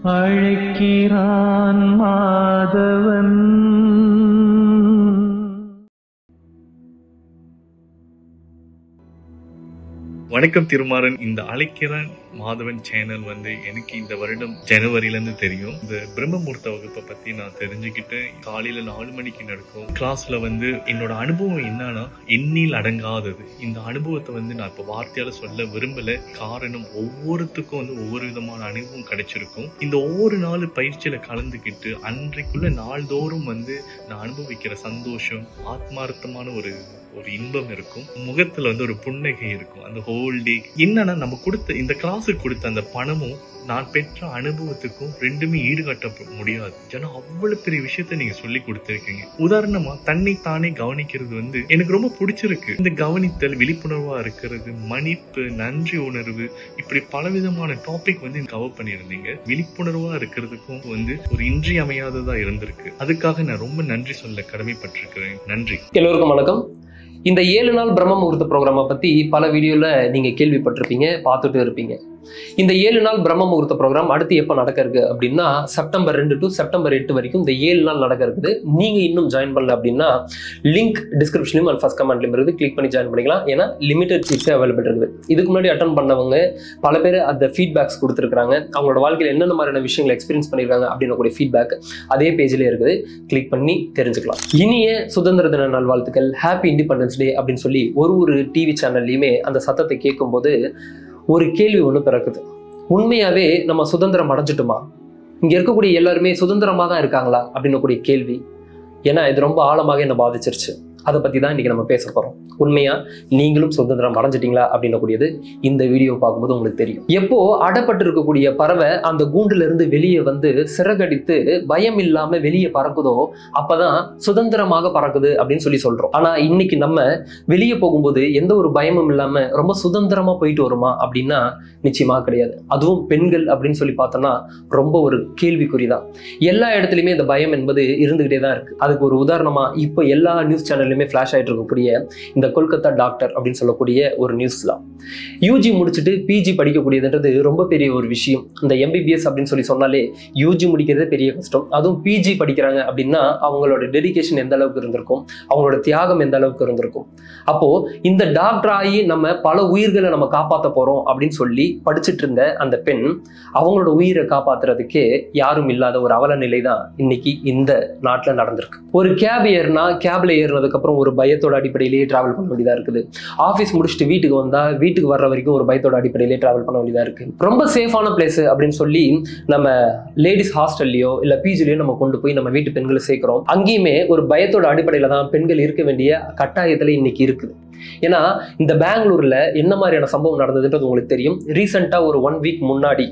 அழைக்கிறான் மாதவன் வணக்கம் திருமாறன் இந்த அழைக்கிறான் மாதவன் சேனல் வந்து எனக்கு இந்த வருடம் ஜனவரில இருந்து தெரியும் இந்த பிரம்மமுகூர்த்த வகுப்பை பத்தி நான் தெரிஞ்சுக்கிட்டேன் காலையில நாலு மணிக்கு நடக்கும் கிளாஸ்ல வந்து என்னோட அனுபவம் என்னன்னா எண்ணில் அடங்காதது இந்த அனுபவத்தை வந்து நான் இப்ப வார்த்தையால சொல்ல விரும்பல காரணம் ஒவ்வொருத்துக்கும் வந்து ஒவ்வொரு விதமான அனுபவம் கிடைச்சிருக்கும் இந்த ஒவ்வொரு நாள் பயிற்சியில கலந்துக்கிட்டு அன்றைக்குள்ள நாள்தோறும் வந்து நான் அனுபவிக்கிற சந்தோஷம் ஆத்மார்த்தமான ஒரு ஒரு இன்பம் இருக்கும் முகத்துல வந்து ஒரு புன்னகை இருக்கும் அந்த ஹோல் டே என்னன்னா நம்ம கொடுத்த இந்த கிளாஸுக்கு கொடுத்த அந்த பணமும் நான் பெற்ற அனுபவத்துக்கும் ரெண்டுமே ஈடுகட்ட முடியாது ஏன்னா அவ்வளவு பெரிய விஷயத்த நீங்க சொல்லி கொடுத்துருக்கீங்க உதாரணமா தன்னை தானே கவனிக்கிறது வந்து எனக்கு ரொம்ப பிடிச்சிருக்கு இந்த கவனித்தல் விழிப்புணர்வா இருக்கிறது மன்னிப்பு நன்றி உணர்வு இப்படி பலவிதமான டாபிக் வந்து கவர் பண்ணியிருந்தீங்க விழிப்புணர்வா இருக்கிறதுக்கும் வந்து ஒரு இன்றியமையாததா இருந்திருக்கு அதுக்காக நான் ரொம்ப நன்றி சொல்ல கடமைப்பட்டிருக்கிறேன் நன்றி எல்லோருக்கும் வணக்கம் இந்த ஏழு நாள் பிரம்ம முகூர்த்த ப்ரோக்ராமை பற்றி பல வீடியோவில் நீங்கள் கேள்விப்பட்டிருப்பீங்க பார்த்துட்டு இருப்பீங்க இந்த ஏழு நாள் பிரம்ம முகூர்த்த ப்ரோக்ராம் அடுத்து எப்போ நடக்க இருக்கு அப்படின்னா செப்டம்பர் ரெண்டு டு செப்டம்பர் எட்டு வரைக்கும் இந்த ஏழு நாள் நடக்க இருக்குது நீங்கள் இன்னும் ஜாயின் பண்ணல அப்படின்னா லிங்க் டிஸ்கிரிப்ஷன்லையும் அண்ட் ஃபஸ்ட் கமெண்ட்லையும் இருக்குது கிளிக் பண்ணி ஜாயின் பண்ணிக்கலாம் ஏன்னா லிமிடெட் சீட்ஸே அவைலபிள் இருக்குது இதுக்கு முன்னாடி அட்டன் பண்ணவங்க பல பேர் அந்த ஃபீட்பேக்ஸ் கொடுத்துருக்காங்க அவங்களோட வாழ்க்கையில் என்னென்ன மாதிரியான விஷயங்களை எக்ஸ்பீரியன்ஸ் பண்ணியிருக்காங்க அப்படின்னு கூடிய ஃபீட்பேக் அதே பேஜ்லேயே இருக்குது கிளிக் பண்ணி தெரிஞ்சுக்கலாம் இனிய சுதந்திர தின நல்வாழ்த்துக்கள் ஹாப்பி இண்டிபெண்டன்ஸ் டே அப்படின்னு சொல்லி ஒரு ஒரு டிவி சேனல்லையுமே அந்த சத்தத்தை கேட்கும்போது ஒரு கேள்வி ஒன்று பிறக்குது உண்மையாவே நம்ம சுதந்திரம் அடைஞ்சிட்டுமா இங்க இருக்கக்கூடிய எல்லாருமே சுதந்திரமா தான் இருக்காங்களா அப்படின்னு கூடிய கேள்வி ஏன்னா இது ரொம்ப ஆழமாக என்னை பாதிச்சிருச்சு அதை பத்தி தான் இன்னைக்கு நம்ம பேச போறோம் உண்மையா நீங்களும் சுதந்திரம் அடைஞ்சிட்டீங்களா அப்படின்னக்கூடியது இந்த வீடியோ பார்க்கும்போது உங்களுக்கு தெரியும் எப்போ அடப்பட்டு இருக்கக்கூடிய பறவை அந்த கூண்டுல இருந்து வெளியே வந்து சிறகடித்து பயம் இல்லாம வெளியே பறக்குதோ அப்பதான் சுதந்திரமாக பறக்குது அப்படின்னு சொல்லி சொல்றோம் ஆனா இன்னைக்கு நம்ம வெளியே போகும்போது எந்த ஒரு பயமும் இல்லாம ரொம்ப சுதந்திரமா போயிட்டு வருமா அப்படின்னா நிச்சயமா கிடையாது அதுவும் பெண்கள் அப்படின்னு சொல்லி பார்த்தோம்னா ரொம்ப ஒரு கேள்விக்குறிதான் எல்லா இடத்துலையுமே இந்த பயம் என்பது இருந்துகிட்டே தான் இருக்கு அதுக்கு ஒரு உதாரணமா இப்போ எல்லா நியூஸ் சேனல்லையுமே ஃபிளாஷ் ஆயிட்டு இருக்கக்கூடிய இந்த கொல்கத்தா டாக்டர் அப்படின்னு சொல்லக்கூடிய ஒரு நியூஸ் தான் யூஜி முடிச்சுட்டு பிஜி படிக்கக்கூடியதுன்றது ரொம்ப பெரிய ஒரு விஷயம் இந்த எம்பிபிஎஸ் அப்படின்னு சொல்லி சொன்னாலே யூஜி முடிக்கிறதே பெரிய கஷ்டம் அதுவும் பிஜி படிக்கிறாங்க அப்படின்னா அவங்களோட டெடிகேஷன் எந்த அளவுக்கு இருந்திருக்கும் அவங்களோட தியாகம் எந்த அளவுக்கு இருந்திருக்கும் அப்போ இந்த டாக்டர் ஆகி நம்ம பல உயிர்களை நம்ம காப்பாற்ற போறோம் அப்படின்னு சொல்லி படிச்சுட்டு இருந்த அந்த பெண் அவங்களோட உயிரை காப்பாத்துறதுக்கே யாரும் இல்லாத ஒரு அவல நிலை தான் இன்னைக்கு இந்த நாட்டில் நடந்திருக்கு ஒரு கேப் ஏறினா கேப்ல ஏறினதுக்கு அப்புறம் ஒரு பயத்தோட அடிப்படையிலேயே டிராவல் பண்ண வேண்டியதா இருக்குது ஆஃபீஸ் முடிச்சுட்டு வீட்டுக்கு வந்தா வீட்டுக்கு வர்ற வரைக்கும் ஒரு பயத்தோட அடிப்படையிலே டிராவல் பண்ண வேண்டியதா இருக்கு ரொம்ப சேஃபான பிளேஸ் அப்படின்னு சொல்லி நம்ம லேடிஸ் ஹாஸ்டல்லையோ இல்ல பிஜிலையோ நம்ம கொண்டு போய் நம்ம வீட்டு பெண்களை சேர்க்கிறோம் அங்கேயுமே ஒரு பயத்தோட அடிப்படையில தான் பெண்கள் இருக்க வேண்டிய கட்டாயத்துல இன்னைக்கு இருக்குது ஏன்னா இந்த பெங்களூர்ல என்ன மாதிரியான சம்பவம் நடந்ததுன்றது உங்களுக்கு தெரியும் ரீசெண்டா ஒரு ஒன் வீக் முன்னாடி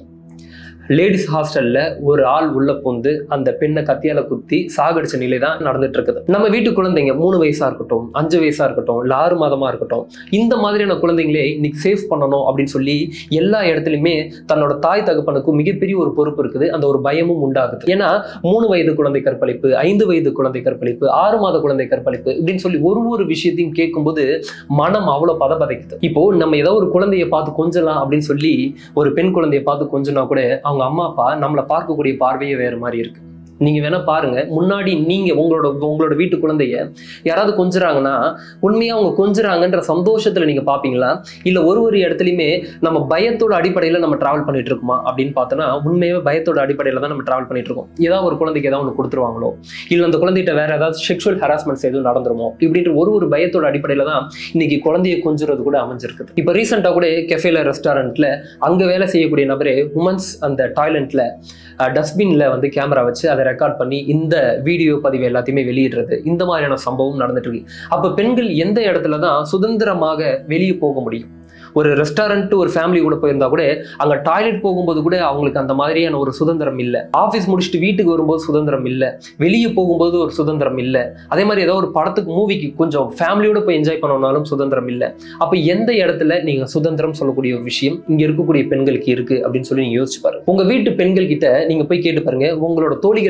லேடிஸ் ஹாஸ்டல்ல ஒரு ஆள் உள்ள புந்து அந்த பெண்ணை கத்தியால குத்தி சாகடிச்ச நிலை தான் நடந்துட்டு இருக்குது நம்ம வீட்டு குழந்தைங்க மூணு வயசா இருக்கட்டும் அஞ்சு வயசா இருக்கட்டும் இல்ல ஆறு மாதமா இருக்கட்டும் இந்த மாதிரியான குழந்தைங்களே இன்னைக்கு சேஃப் பண்ணணும் அப்படின்னு சொல்லி எல்லா இடத்துலையுமே தன்னோட தாய் தகப்பனுக்கும் மிகப்பெரிய ஒரு பொறுப்பு இருக்குது அந்த ஒரு பயமும் உண்டாகுது ஏன்னா மூணு வயது குழந்தை கற்பழிப்பு ஐந்து வயது குழந்தை கற்பழிப்பு ஆறு மாத குழந்தை கற்பழிப்பு இப்படின்னு சொல்லி ஒரு ஒரு விஷயத்தையும் கேட்கும்போது மனம் அவ்வளவு பதபதைக்குது இப்போ நம்ம ஏதோ ஒரு குழந்தைய பார்த்து கொஞ்சலாம் அப்படின்னு சொல்லி ஒரு பெண் குழந்தைய பார்த்து கொஞ்சனா கூட அவங்க அம்மா அப்பா நம்மளை பார்க்கக்கூடிய பார்வையே வேற மாதிரி இருக்கு நீங்க வேணா பாருங்க முன்னாடி நீங்க உங்களோட உங்களோட வீட்டு குழந்தைய யாராவது கொஞ்சுறாங்கன்னா உண்மையா அவங்க கொஞ்சுறாங்கன்ற சந்தோஷத்துல நீங்க பாப்பீங்களா இல்ல ஒரு ஒரு இடத்துலயுமே நம்ம பயத்தோட அடிப்படையில நம்ம டிராவல் பண்ணிட்டு இருக்கோமா அப்படின்னு பார்த்தோன்னா உண்மையாவே பயத்தோட அடிப்படையில தான் நம்ம டிராவல் பண்ணிட்டு இருக்கோம் ஏதாவது ஒரு குழந்தைக்கு ஏதாவது ஒன்று கொடுத்துருவாங்களோ இல்ல அந்த குழந்தைகிட்ட வேற ஏதாவது செக்ஷுவல் ஹராஸ்மெண்ட்ஸ் எதுவும் நடந்துருமோ இப்படின்ற ஒரு ஒரு பயத்தோட அடிப்படையில தான் இன்னைக்கு குழந்தைய கொஞ்சுறது கூட அமைஞ்சிருக்குது இப்போ ரீசெண்டா கூட கெஃபேல ரெஸ்டாரண்ட்ல அங்க வேலை செய்யக்கூடிய நபரே உமன்ஸ் அந்த டாய்லெட்ல டஸ்ட்பின்ல வந்து கேமரா வச்சு அதை ரெக்கார்ட் பண்ணி இந்த வீடியோ பதிவு எல்லாத்தையுமே வெளியிடுறது இந்த மாதிரியான சம்பவம் நடந்துட்டு இருக்கு அப்ப பெண்கள் எந்த இடத்துல தான் சுதந்திரமாக வெளியே போக முடியும் ஒரு ரெஸ்டாரண்ட் ஒரு ஃபேமிலி கூட போயிருந்தா கூட அங்க டாய்லெட் போகும்போது கூட அவங்களுக்கு அந்த மாதிரியான ஒரு சுதந்திரம் இல்லை ஆஃபீஸ் முடிச்சுட்டு வீட்டுக்கு வரும்போது சுதந்திரம் இல்லை வெளியே போகும்போது ஒரு சுதந்திரம் இல்லை அதே மாதிரி ஏதோ ஒரு படத்துக்கு மூவிக்கு கொஞ்சம் ஃபேமிலியோட போய் என்ஜாய் பண்ணணும்னாலும் சுதந்திரம் இல்லை அப்ப எந்த இடத்துல நீங்க சுதந்திரம் சொல்லக்கூடிய ஒரு விஷயம் இங்க இருக்கக்கூடிய பெண்களுக்கு இருக்கு அப்படின்னு சொல்லி நீங்க யோசிச்சு பாருங்க உங்க வீட்டு பெண்கள் கிட்ட நீங்க போய் கேட்டு பாருங்க உங்களோட தோழிகள்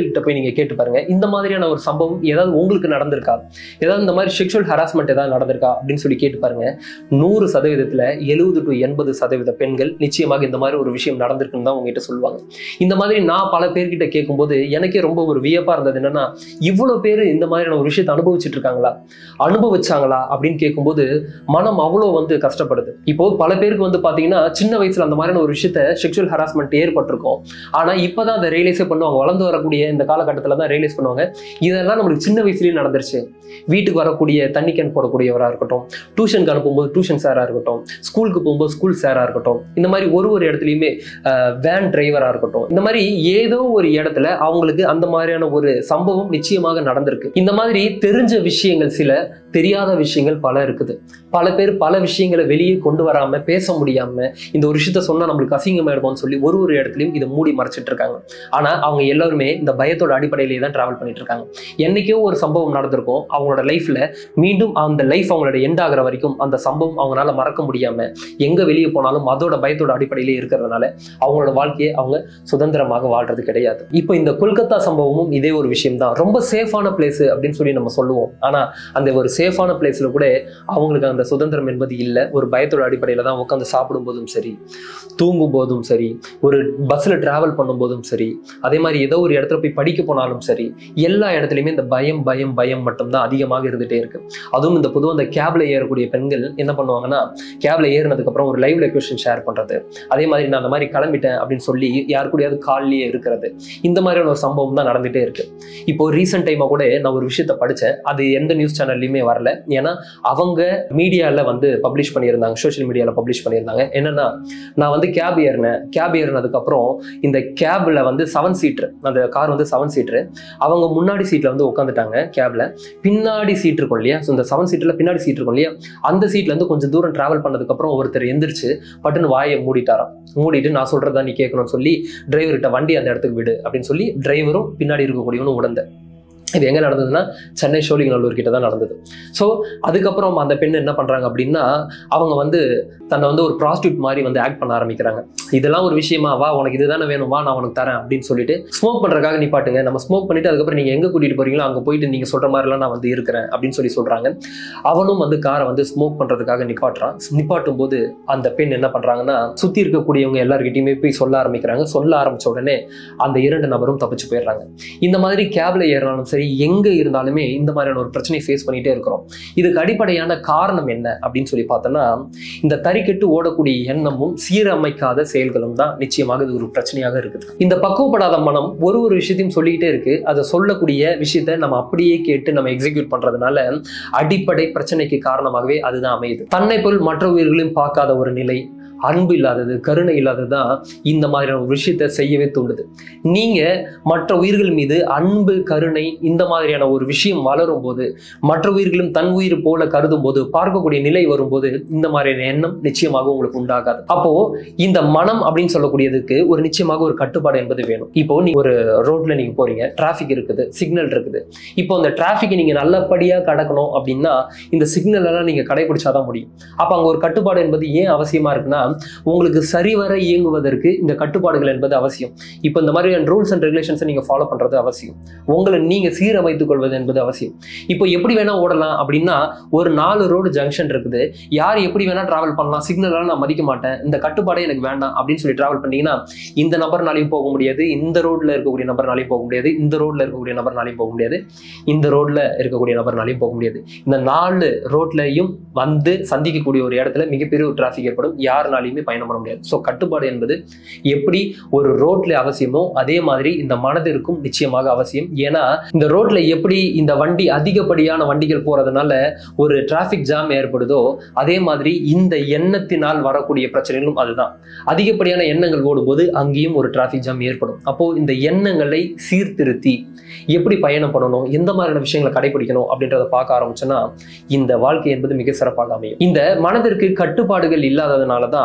கிட்ட போய் நீங்க கேட்டு பாருங்க இந்த மாதிரியான ஒரு சம்பவம் ஏதாவது உங்களுக்கு நடந்திருக்கா ஏதாவது இந்த மாதிரி செக்ஷுவல் ஹராஸ்மெண்ட் ஏதாவது நடந்திருக்கா அப்படின்னு சொல்லி கேட்டு பாருங்க நூறு சதவீதத்துல எழுபது டு எண்பது சதவீத பெண்கள் நிச்சயமாக இந்த மாதிரி ஒரு விஷயம் நடந்திருக்குன்னு தான் உங்ககிட்ட சொல்லுவாங்க இந்த மாதிரி நான் பல பேர்கிட்ட கேட்கும்போது எனக்கே ரொம்ப ஒரு வியப்பா இருந்தது என்னன்னா இவ்வளவு பேர் இந்த மாதிரியான ஒரு விஷயத்தை அனுபவிச்சுட்டு இருக்காங்களா அனுபவிச்சாங்களா அப்படின்னு கேட்கும்போது மனம் அவ்வளோ வந்து கஷ்டப்படுது இப்போ பல பேருக்கு வந்து பாத்தீங்கன்னா சின்ன வயசுல அந்த மாதிரியான ஒரு விஷயத்த செக்ஷுவல் ஹராஸ்மெண்ட் ஏற்பட்டிருக்கும் ஆனா இப்பதான் அதை ரியலைஸே பண்ணுவாங்க வளர்ந்து வரக்கூடிய இந்த காலகட்டத்துல தான் ரியலைஸ் பண்ணுவாங்க இதெல்லாம் நம்மளுக்கு சின்ன வயசுலயே நடந்துருச்சு வீட்டுக்கு வரக்கூடிய தண்ணி கேன் போடக்கூடியவராக இருக்கட்டும் டியூஷனுக்கு அனுப்பும்போது டியூஷன் சாரா இருக்கட்டும் ஸ்கூலுக்கு போகும்போது ஸ்கூல் சாரா இருக்கட்டும் இந்த மாதிரி ஒரு ஒரு இடத்துலையுமே வேன் டிரைவரா இருக்கட்டும் இந்த மாதிரி ஏதோ ஒரு இடத்துல அவங்களுக்கு அந்த மாதிரியான ஒரு சம்பவம் நிச்சயமாக நடந்திருக்கு இந்த மாதிரி தெரிஞ்ச விஷயங்கள் சில தெரியாத விஷயங்கள் பல இருக்குது பல பேர் பல விஷயங்களை வெளியே கொண்டு வராம பேச முடியாம இந்த ஒரு விஷயத்த சொன்னா நம்மளுக்கு அசிங்கமாயிடுமோன்னு சொல்லி ஒரு ஒரு இடத்துலயும் இதை மூடி மறைச்சிட்டு இருக்காங்க ஆனா அவங்க எல்லாருமே இந்த பயத்தோட அடிப்படையிலேயே தான் டிராவல் பண்ணிட்டு இருக்காங்க என்னைக்கோ ஒரு சம்பவம் நடந்திருக்கும் அவங்களோட லைஃப்ல மீண்டும் அந்த லைஃப் அவங்களோட எண்ட் ஆகுற வரைக்கும் அந்த சம்பவம் அவங்களால மறக்க முடியாம எங்க வெளியே போனாலும் அதோட பயத்தோட அடிப்படையிலே இருக்கிறதுனால அவங்களோட வாழ்க்கையை அவங்க சுதந்திரமாக வாழ்றது கிடையாது இப்போ இந்த கொல்கத்தா சம்பவமும் இதே ஒரு விஷயம் தான் ரொம்ப சேஃபான பிளேஸ் அப்படின்னு சொல்லி நம்ம சொல்லுவோம் ஆனா அந்த ஒரு சேஃபான பிளேஸ்ல கூட அவங்களுக்கு அந்த சுதந்திரம் என்பது இல்லை ஒரு பயத்தோட அடிப்படையில தான் உட்காந்து சாப்பிடும் போதும் சரி தூங்கும் போதும் சரி ஒரு பஸ்ல டிராவல் பண்ணும்போதும் சரி அதே மாதிரி ஏதோ ஒரு இடத்துல போய் படிக்க போனாலும் சரி எல்லா இடத்துலையுமே இந்த பயம் பயம் பயம் மட்டும்தான் அதிகமாக இருந்துட்டே இருக்கு அதுவும் இந்த பொதுவாக அந்த கேப்ல ஏறக்கூடிய பெண்கள் என்ன பண்ணுவாங்கன்னா கேப்ல ஏறினதுக்கு அப்புறம் ஒரு லைவ் லொக்கேஷன் ஷேர் பண்றது அதே மாதிரி நான் அந்த மாதிரி கிளம்பிட்டேன் அப்படின்னு சொல்லி யார் கூடயாவது கால்லயே இருக்கிறது இந்த மாதிரியான ஒரு சம்பவம் தான் நடந்துட்டே இருக்கு இப்போ ரீசெண்ட் டைமா கூட நான் ஒரு விஷயத்த படிச்சேன் அது எந்த நியூஸ் சேனல்லையுமே வரல ஏன்னா அவங்க மீடியால வந்து பப்ளிஷ் பண்ணியிருந்தாங்க சோஷியல் மீடியால பப்ளிஷ் பண்ணியிருந்தாங்க என்னன்னா நான் வந்து கேப் ஏறினேன் கேப் ஏறினதுக்கு அப்புறம் இந்த கேப்ல வந்து செவன் சீட்டர் அந்த கார் வந்து செவன் சீட்டர் அவங்க முன்னாடி சீட்ல வந்து உட்காந்துட்டாங்க கேப்ல பின்னாடி சீட் இருக்கும் இல்லையா ஸோ இந்த செவன் சீட்ல பின்னாடி சீட் இருக்கும் இல்லையா அந்த சீட்ல இருந்து கொஞ்சம் தூரம் டிராவல் பண்ணதுக்கு அப்புறம் ஒருத்தர் எந்திரிச்சு பட்டுன்னு வாயை மூடிட்டாராம் மூடிட்டு நான் சொல்றதா நீ கேட்கணும்னு சொல்லி டிரைவர்கிட்ட வண்டி அந்த இடத்துக்கு விடு அப்படின்னு சொல்லி டிரைவரும் பின்னாடி இருக்கக்கூடியவனும் உடந்த இது எங்க நடந்ததுன்னா சென்னை சோழிங்கநல்லூர் கிட்ட தான் நடந்தது ஸோ அதுக்கப்புறம் அந்த பெண் என்ன பண்றாங்க அப்படின்னா அவங்க வந்து தன்னை வந்து ஒரு ப்ராஸ்டியூட் மாதிரி வந்து ஆக்ட் பண்ண ஆரம்பிக்கிறாங்க இதெல்லாம் ஒரு விஷயமா வா உனக்கு இதுதானே வேணும் வா நான் உனக்கு தரேன் அப்படின்னு சொல்லிட்டு ஸ்மோக் பண்றதுக்காக நிப்பாட்டுங்க நம்ம ஸ்மோக் பண்ணிட்டு அதுக்கப்புறம் நீங்க எங்க கூட்டிட்டு போறீங்களோ அங்க போயிட்டு நீங்க சொல்ற மாதிரிலாம் நான் வந்து இருக்கிறேன் அப்படின்னு சொல்லி சொல்றாங்க அவனும் வந்து காரை வந்து ஸ்மோக் பண்றதுக்காக நிப்பாட்டுறான் நிப்பாட்டும் போது அந்த பெண் என்ன பண்றாங்கன்னா சுத்தி இருக்கக்கூடியவங்க எல்லார்கிட்டயுமே போய் சொல்ல ஆரம்பிக்கிறாங்க சொல்ல ஆரம்பிச்ச உடனே அந்த இரண்டு நபரும் தப்பிச்சு போயிடுறாங்க இந்த மாதிரி கேப்ல ஏறினாலும் சரி எங்க இருந்தாலுமே இந்த மாதிரியான ஒரு பிரச்சனையை ஃபேஸ் பண்ணிட்டே இருக்கிறோம் இதுக்கு அடிப்படையான காரணம் என்ன அப்படின்னு சொல்லி பார்த்தோம்னா இந்த தறிக்கெட்டு ஓடக்கூடிய எண்ணமும் சீரமைக்காத செயல்களும் தான் நிச்சயமாக இது ஒரு பிரச்சனையாக இருக்குது இந்த பக்குவப்படாத மனம் ஒரு ஒரு விஷயத்தையும் சொல்லிக்கிட்டே இருக்கு அதை சொல்லக்கூடிய விஷயத்த நம்ம அப்படியே கேட்டு நம்ம எக்ஸிக்யூட் பண்றதுனால அடிப்படை பிரச்சனைக்கு காரணமாகவே அதுதான் அமையுது தன்னை போல் மற்ற உயிர்களையும் பார்க்காத ஒரு நிலை அன்பு இல்லாதது கருணை இல்லாதது தான் இந்த மாதிரியான ஒரு விஷயத்தை செய்யவே தூண்டுது நீங்க மற்ற உயிர்கள் மீது அன்பு கருணை இந்த மாதிரியான ஒரு விஷயம் வளரும் போது மற்ற உயிர்களும் தன் உயிர் போல கருதும் போது பார்க்கக்கூடிய நிலை வரும்போது இந்த மாதிரியான எண்ணம் நிச்சயமாக உங்களுக்கு உண்டாகாது அப்போ இந்த மனம் அப்படின்னு சொல்லக்கூடியதுக்கு ஒரு நிச்சயமாக ஒரு கட்டுப்பாடு என்பது வேணும் இப்போ நீங்க ஒரு ரோட்ல நீங்க போறீங்க டிராஃபிக் இருக்குது சிக்னல் இருக்குது இப்போ அந்த டிராஃபிக்கை நீங்க நல்லபடியா கடக்கணும் அப்படின்னா இந்த சிக்னல் எல்லாம் நீங்க கடைபிடிச்சாதான் முடியும் அப்ப அங்க ஒரு கட்டுப்பாடு என்பது ஏன் அவசியமா இருக்குன்னா உங்களுக்கு சரிவர இயங்குவதற்கு இந்த கட்டுப்பாடுகள் என்பது அவசியம் இப்போ இந்த மாதிரி ரூல்ஸ் அண்ட் ரெகுலேஷன்ஸை நீங்க ஃபாலோ பண்றது அவசியம் உங்களை நீங்க சீரமைத்துக் கொள்வது என்பது அவசியம் இப்போ எப்படி வேணா ஓடலாம் அப்படின்னா ஒரு நாலு ரோடு ஜங்ஷன் இருக்குது யார் எப்படி வேணா டிராவல் பண்ணலாம் சிக்னல் நான் மதிக்க மாட்டேன் இந்த கட்டுப்பாடே எனக்கு வேண்டாம் அப்படின்னு சொல்லி டிராவல் பண்ணீங்கன்னா இந்த நபர்னாலையும் போக முடியாது இந்த ரோட்ல இருக்கக்கூடிய நபர்னாலையும் போக முடியாது இந்த ரோட்ல இருக்கக்கூடிய நபர்னாலையும் போக முடியாது இந்த ரோட்ல இருக்கக்கூடிய நபர்னாலையும் போக முடியாது இந்த நாலு ரோட்லயும் வந்து சந்திக்கக்கூடிய ஒரு இடத்துல மிகப்பெரிய ஒரு டிராஃபிக் ஏற்படும் யாருனாலையுமே பயணம் பண்ண முடியாது ஸோ கட்டுப்பாடு என்பது எப்படி ஒரு ரோட்ல அவசியமோ அதே மாதிரி இந்த மனதிற்கும் நிச்சயமாக அவசியம் ஏன்னா இந்த ரோட்ல எப்படி இந்த வண்டி அதிகப்படியான வண்டிகள் போறதுனால ஒரு டிராஃபிக் ஜாம் ஏற்படுதோ அதே மாதிரி இந்த எண்ணத்தினால் வரக்கூடிய பிரச்சனைகளும் அதுதான் அதிகப்படியான எண்ணங்கள் ஓடும்போது அங்கேயும் ஒரு டிராஃபிக் ஜாம் ஏற்படும் அப்போ இந்த எண்ணங்களை சீர்திருத்தி எப்படி பயணம் பண்ணணும் எந்த மாதிரியான விஷயங்களை கடைபிடிக்கணும் அப்படின்றத பார்க்க ஆரம்பிச்சோன்னா இந்த வாழ்க்கை என்பது மிக சிறப்பாக அமையும் இந்த மனதிற்கு கட்டுப்பாடுகள் இல்லாததுனால தான்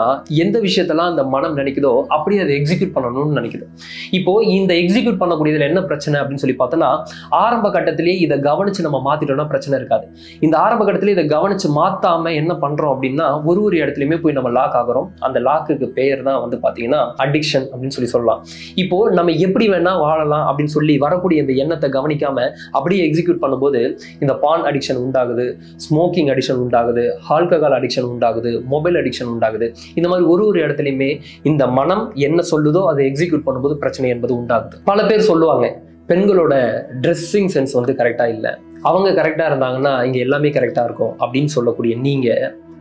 எந்த விஷயத்தெல்லாம் அந்த மனம் நினைக்குதோ அப்படியே அதை எக்ஸிக்யூட் பண்ணணும்னு நினைக்குது இப்போ இந்த எக்ஸிக்யூட் பண்ணக்கூடியதுல என்ன பிரச்சனை அப்படின்னு சொல்லி பார்த்தோம்னா ஆரம்ப கட்டத்திலேயே இதை கவனிச்சு நம்ம மாத்திட்டோம்னா பிரச்சனை இருக்காது இந்த ஆரம்ப கட்டத்திலே இதை கவனிச்சு மாத்தாம என்ன பண்றோம் அப்படின்னா ஒரு ஒரு இடத்துலயுமே போய் நம்ம லாக் ஆகுறோம் அந்த லாக்குக்கு பெயர் தான் வந்து பாத்தீங்கன்னா அடிக்ஷன் அப்படின்னு சொல்லி சொல்லலாம் இப்போ நம்ம எப்படி வேணா வாழலாம் அப்படின்னு சொல்லி வரக்கூடிய இந்த எண்ணத்தை கவனிக்காம அப்படியே எக்ஸிக்யூட் பண்ணும்போது இந்த பான் அடிக்ஷன் உண்டாகுது ஸ்மோக்கிங் அடிக்ஷன் உண்டாகுது ஆல்கஹால் அடிக்ஷன் உண்டாகுது மொபைல் அடிக்ஷன் உண்டாகுது இந்த மாதிரி ஒரு ஒரு இடத்துலையுமே இந்த மனம் என்ன சொல்லுதோ அதை எக்ஸிக்யூட் பண்ணும்போது பிரச்சனை என்பது உண்டாகுது பல பேர் சொல்லுவாங்க பெண்களோட ட்ரெஸ்ஸிங் சென்ஸ் வந்து கரெக்டாக இல்லை அவங்க கரெக்டாக இருந்தாங்கன்னா இங்கே எல்லாமே கரெக்டாக இருக்கும் அப்படின்னு சொல்லக்கூடிய நீங்கள்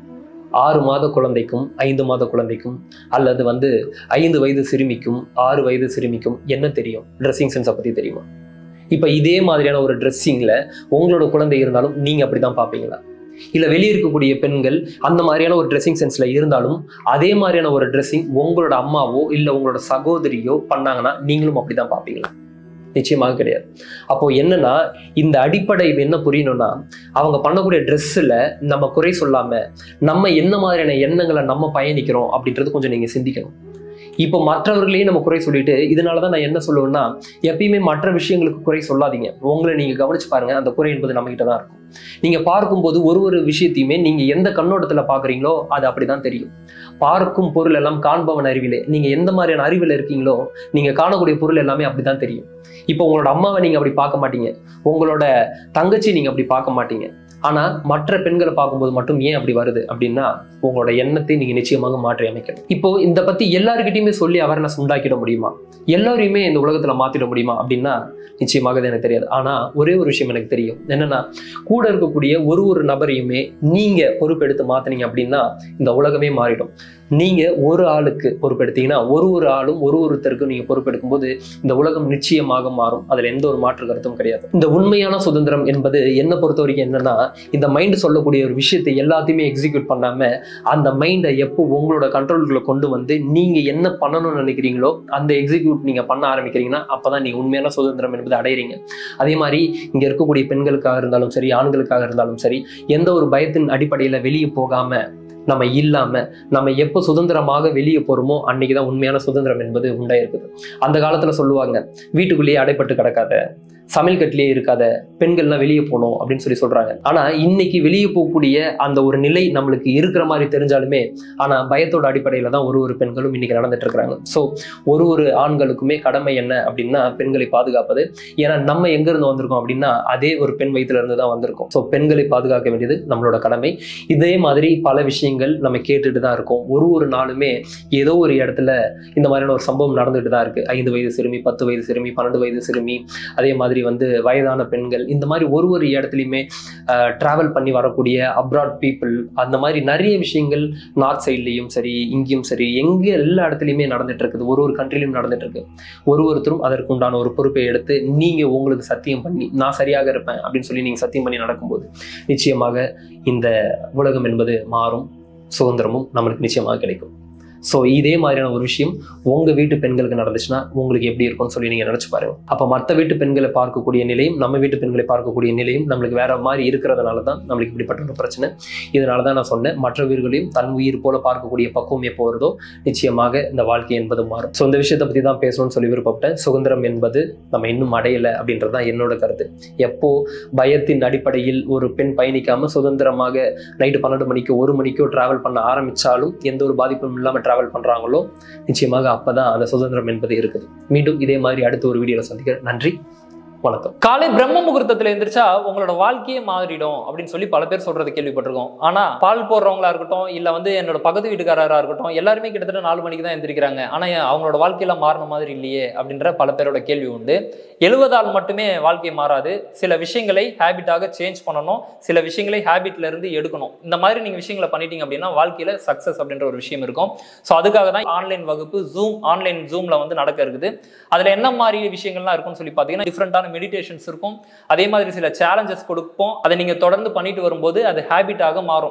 ஆறு மாத குழந்தைக்கும் ஐந்து மாத குழந்தைக்கும் அல்லது வந்து ஐந்து வயது சிறுமிக்கும் ஆறு வயது சிறுமிக்கும் என்ன தெரியும் ட்ரெஸ்ஸிங் சென்ஸை பற்றி தெரியுமா இப்போ இதே மாதிரியான ஒரு ட்ரெஸ்ஸிங்கில் உங்களோட குழந்தை இருந்தாலும் நீங்கள் அப்படி தான் பார்ப்பீங்களா இல்லை வெளியே இருக்கக்கூடிய பெண்கள் அந்த மாதிரியான ஒரு ட்ரெஸ்ஸிங் சென்ஸில் இருந்தாலும் அதே மாதிரியான ஒரு ட்ரெஸ்ஸிங் உங்களோட அம்மாவோ இல்லை உங்களோட சகோதரியோ பண்ணாங்கன்னா நீங்களும் அப்படி தான் பார்ப்பீங்களா நிச்சயமாக கிடையாது அப்போ என்னன்னா இந்த அடிப்படை என்ன புரியணும்னா அவங்க பண்ணக்கூடிய ட்ரெஸ்ஸில் நம்ம குறை சொல்லாம நம்ம என்ன மாதிரியான எண்ணங்களை நம்ம பயணிக்கிறோம் அப்படின்றது கொஞ்சம் நீங்க சிந்திக்கணும் இப்போ மற்றவர்களையும் நம்ம குறை சொல்லிட்டு இதனால தான் நான் என்ன சொல்லுவேன்னா எப்பயுமே மற்ற விஷயங்களுக்கு குறை சொல்லாதீங்க உங்களை நீங்க கவனிச்சு பாருங்க அந்த குறை என்பது நம்ம கிட்ட தான் இருக்கும் நீங்க பார்க்கும்போது ஒரு ஒரு விஷயத்தையுமே நீங்க எந்த கண்ணோட்டத்துல பாக்குறீங்களோ அது அப்படிதான் தெரியும் பார்க்கும் பொருள் எல்லாம் காண்பவன் அறிவிலே நீங்க எந்த மாதிரியான அறிவில் இருக்கீங்களோ நீங்க காணக்கூடிய பொருள் எல்லாமே அப்படிதான் தெரியும் இப்போ உங்களோட அம்மாவை நீங்க அப்படி பார்க்க மாட்டீங்க உங்களோட தங்கச்சி நீங்க அப்படி பார்க்க மாட்டீங்க ஆனா மற்ற பெண்களை பார்க்கும்போது மட்டும் ஏன் அப்படி வருது அப்படின்னா உங்களோட எண்ணத்தை நீங்க நிச்சயமாக மாற்றி அமைக்கணும் இப்போ இந்த பத்தி எல்லாருக்கிட்டையுமே சொல்லி அவேர்னஸ் உண்டாக்கிட முடியுமா எல்லாரையுமே இந்த உலகத்துல மாத்திட முடியுமா அப்படின்னா நிச்சயமாக அது எனக்கு தெரியாது ஆனா ஒரே ஒரு விஷயம் எனக்கு தெரியும் என்னன்னா கூட இருக்கக்கூடிய ஒரு ஒரு நபரையுமே நீங்க பொறுப்பெடுத்து மாத்தினீங்க அப்படின்னா இந்த உலகமே மாறிடும் நீங்க ஒரு ஆளுக்கு பொறுப்பெடுத்தீங்கன்னா ஒரு ஒரு ஆளும் ஒரு ஒருத்தருக்கும் நீங்க பொறுப்பெடுக்கும் போது இந்த உலகம் நிச்சயமாக மாறும் அதுல எந்த ஒரு மாற்று கருத்தும் கிடையாது இந்த உண்மையான சுதந்திரம் என்பது என்ன பொறுத்த வரைக்கும் என்னன்னா இந்த மைண்ட் சொல்லக்கூடிய ஒரு விஷயத்தை எல்லாத்தையுமே எக்ஸிக்யூட் பண்ணாம அந்த மைண்டை எப்போ உங்களோட கண்ட்ரோலுக்குள்ள கொண்டு வந்து நீங்க என்ன பண்ணணும்னு நினைக்கிறீங்களோ அந்த எக்ஸிக்யூட் நீங்க பண்ண ஆரம்பிக்கிறீங்கன்னா அப்பதான் நீங்க உண்மையான சுதந்திரம் என்பது அடையிறீங்க அதே மாதிரி இங்க இருக்கக்கூடிய பெண்களுக்காக இருந்தாலும் சரி ஆண்களுக்காக இருந்தாலும் சரி எந்த ஒரு பயத்தின் அடிப்படையில வெளியே போகாம நம்ம இல்லாம நம்ம எப்போ சுதந்திரமாக வெளியே போறோமோ அன்னைக்கு தான் உண்மையான சுதந்திரம் என்பது உண்டாயிருக்குது அந்த காலத்துல சொல்லுவாங்க வீட்டுக்குள்ளேயே அடைப்பட்டு கிடக்காத சமையல் கட்டிலே இருக்காத பெண்கள்லாம் வெளியே போகணும் அப்படின்னு சொல்லி சொல்றாங்க ஆனா இன்னைக்கு வெளியே போகக்கூடிய அந்த ஒரு நிலை நம்மளுக்கு இருக்கிற மாதிரி தெரிஞ்சாலுமே ஆனா பயத்தோட அடிப்படையில தான் ஒரு ஒரு பெண்களும் இன்னைக்கு நடந்துட்டு இருக்கிறாங்க ஸோ ஒரு ஒரு ஆண்களுக்குமே கடமை என்ன அப்படின்னா பெண்களை பாதுகாப்பது ஏன்னா நம்ம எங்க இருந்து வந்திருக்கோம் அப்படின்னா அதே ஒரு பெண் வயிற்றுல இருந்து தான் வந்திருக்கோம் ஸோ பெண்களை பாதுகாக்க வேண்டியது நம்மளோட கடமை இதே மாதிரி பல விஷயங்கள் நம்ம கேட்டுட்டு தான் இருக்கோம் ஒரு ஒரு நாளுமே ஏதோ ஒரு இடத்துல இந்த மாதிரியான ஒரு சம்பவம் நடந்துட்டு தான் இருக்கு ஐந்து வயது சிறுமி பத்து வயது சிறுமி பன்னெண்டு வயது சிறுமி அதே மாதிரி வந்து வயதான பெண்கள் இந்த மாதிரி ஒரு ஒரு இடத்துலையுமே ட்ராவல் பண்ணி வரக்கூடிய அப்ராட் பீப்புள் அந்த மாதிரி நிறைய விஷயங்கள் நார்த் சைட்லேயும் சரி இங்கேயும் சரி எங்கே எல்லா இடத்துலையுமே நடந்துட்டு இருக்குது ஒரு ஒரு கண்ட்ரிலையும் நடந்துட்டு இருக்கு ஒரு ஒருத்தரும் அதற்கு உண்டான ஒரு பொறுப்பை எடுத்து நீங்க உங்களுக்கு சத்தியம் பண்ணி நான் சரியாக இருப்பேன் அப்படின்னு சொல்லி நீங்க சத்தியம் பண்ணி நடக்கும்போது நிச்சயமாக இந்த உலகம் என்பது மாறும் சுதந்திரமும் நம்மளுக்கு நிச்சயமாக கிடைக்கும் ஸோ இதே மாதிரியான ஒரு விஷயம் உங்க வீட்டு பெண்களுக்கு நடந்துச்சுன்னா உங்களுக்கு எப்படி இருக்கும்னு சொல்லி நீங்க நினைச்சு பாருங்க அப்ப மற்ற வீட்டு பெண்களை பார்க்கக்கூடிய நிலையும் நம்ம வீட்டு பெண்களை பார்க்கக்கூடிய நிலையும் நம்மளுக்கு வேற மாதிரி இருக்கிறதுனால தான் நம்மளுக்கு இப்படிப்பட்ட ஒரு பிரச்சனை இதனால தான் நான் சொன்னேன் மற்ற வீடுகளையும் தன் உயிர் போல பார்க்கக்கூடிய பக்குவம் எப்போ வருதோ நிச்சயமாக இந்த வாழ்க்கை என்பது மாறும் ஸோ இந்த விஷயத்தை பத்தி தான் பேசணும்னு சொல்லி விருப்பப்பட்டேன் சுதந்திரம் என்பது நம்ம இன்னும் அடையலை அப்படின்றது தான் என்னோட கருத்து எப்போ பயத்தின் அடிப்படையில் ஒரு பெண் பயணிக்காம சுதந்திரமாக நைட்டு பன்னெண்டு மணிக்கோ ஒரு மணிக்கோ டிராவல் பண்ண ஆரம்பிச்சாலும் எந்த ஒரு பாதிப்பும் இல்லாமல் டிராவல் பண்றாங்களோ நிச்சயமாக அப்பதான் அந்த சுதந்திரம் என்பது இருக்குது மீண்டும் இதே மாதிரி அடுத்த ஒரு வீடியோல சந்திக்கிறேன் நன்றி வணக்கம் காலை பிரம்ம முகூர்த்தத்துல எந்திரிச்சா உங்களோட வாழ்க்கையே மாறிடும் அப்படின்னு சொல்லி பல பேர் சொல்றது கேள்விப்பட்டிருக்கோம் ஆனா பால் போடுறவங்களா இருக்கட்டும் இல்ல வந்து என்னோட பக்கத்து வீட்டுக்காரரா இருக்கட்டும் எல்லாருமே கிட்டத்தட்ட நாலு மணிக்கு தான் எந்திரிக்கிறாங்க ஆனா ஏன் அவங்களோட வாழ்க்கையில மாறின மாதிரி இல்லையே அப்படின்ற பல பேரோட கேள்வி உண்டு எழுவதால் மட்டுமே வாழ்க்கை மாறாது சில விஷயங்களை ஹேபிட்டாக சேஞ்ச் பண்ணணும் சில விஷயங்களை ஹேபிட்ல இருந்து எடுக்கணும் இந்த மாதிரி நீங்க விஷயங்களை பண்ணிட்டீங்க அப்படின்னா வாழ்க்கையில சக்சஸ் அப்படின்ற ஒரு விஷயம் இருக்கும் ஸோ அதுக்காக தான் ஆன்லைன் வகுப்பு ஜூம் ஆன்லைன் ஜூம்ல வந்து நடக்க இருக்குது அதுல என்ன மாதிரி விஷயங்கள்லாம் இருக்கும்னு சொல்லி பார்த்தீங்கன்னா டிஃப்ரெண்டான மெடிடேஷன்ஸ் இருக்கும் அதே மாதிரி சில சேலஞ்சஸ் கொடுப்போம் அதை நீங்க தொடர்ந்து பண்ணிட்டு வரும்போது அது ஹேபிட்டாக மாறும்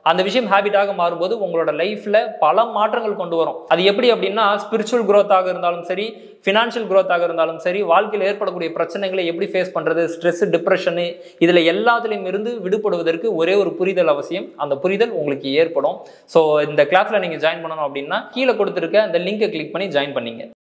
அந்த விஷயம் ஹேபிட்டாக மாறும்போது உங்களோட லைஃப்ல பல மாற்றங்கள் கொண்டு வரும் அது எப்படி அப்படின்னா ஸ்பிரிச்சுவல் growth-ஆக இருந்தாலும் சரி ஃபினான்ஷியல் growth-ஆக இருந்தாலும் சரி வாழ்க்கையில் ஏற்படக்கூடிய பிரச்சனைகளை எப்படி ஃபேஸ் பண்றது ஸ்ட்ரெஸ் டிப்ரெஷனு இதுல எல்லாத்துலேயும் இருந்து விடுபடுவதற்கு ஒரே ஒரு புரிதல் அவசியம் அந்த புரிதல் உங்களுக்கு ஏற்படும் ஸோ இந்த கிளாஸ்ல நீங்க ஜாயின் பண்ணணும் அப்படின்னா கீழே கொடுத்துருக்க அந்த லிங்கை கிளிக் பண்ணி ஜாயின் பண்ணீங்க